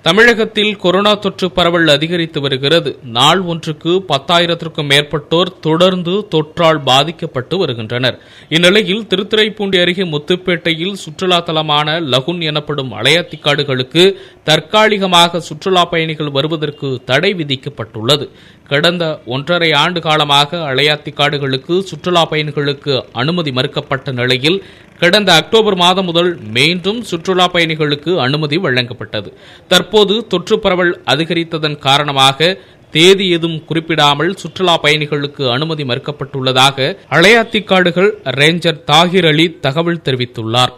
தமிழகத்தில் கொரோனா தொற்று பரவல் அதிகரித்து வருகிறது நாள் ஒன்றுக்கு பத்தாயிரத்திற்கும் மேற்பட்டோர் தொடர்ந்து தொற்றால் பாதிக்கப்பட்டு வருகின்றனர் இந்நிலையில் திருத்துறைப்பூண்டி அருகே முத்துப்பேட்டையில் சுற்றுலா தலமான லகுன் எனப்படும் அலையாத்திக்காடுகளுக்கு தற்காலிகமாக சுற்றுலா பயணிகள் வருவதற்கு தடை விதிக்கப்பட்டுள்ளது கடந்த ஒன்றரை ஆண்டு காலமாக அலையாத்திக்காடுகளுக்கு சுற்றுலா பயணிகளுக்கு அனுமதி மறுக்கப்பட்ட நிலையில் கடந்த அக்டோபர் மாதம் முதல் மீண்டும் சுற்றுலா பயணிகளுக்கு அனுமதி வழங்கப்பட்டது தற்போது தொற்று பரவல் அதிகரித்ததன் காரணமாக தேதி எதுவும் குறிப்பிடாமல் சுற்றுலா பயணிகளுக்கு அனுமதி மறுக்கப்பட்டுள்ளதாக அலையாத்திக்காடுகள் ரேஞ்சர் தாகிர் அலி தகவல் தெரிவித்துள்ளார்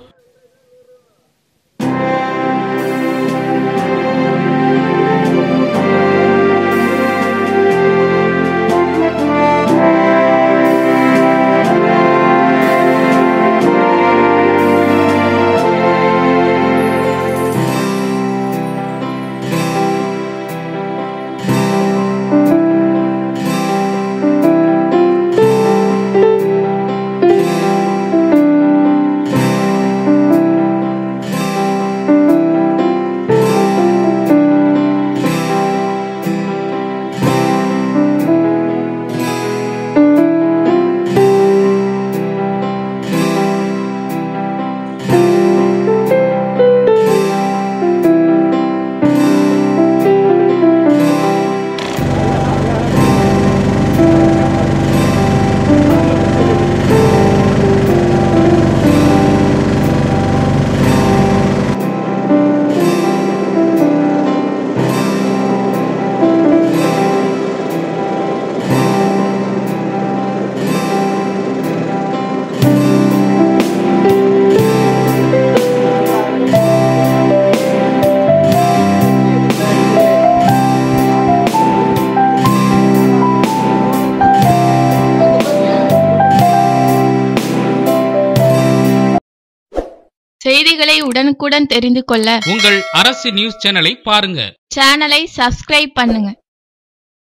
செய்திகளை உடனுக்குடன் தெரிந்து கொள்ள உங்கள் அரசு நியூஸ் சேனலை பாருங்க சேனலை சப்ஸ்கிரைப் பண்ணுங்க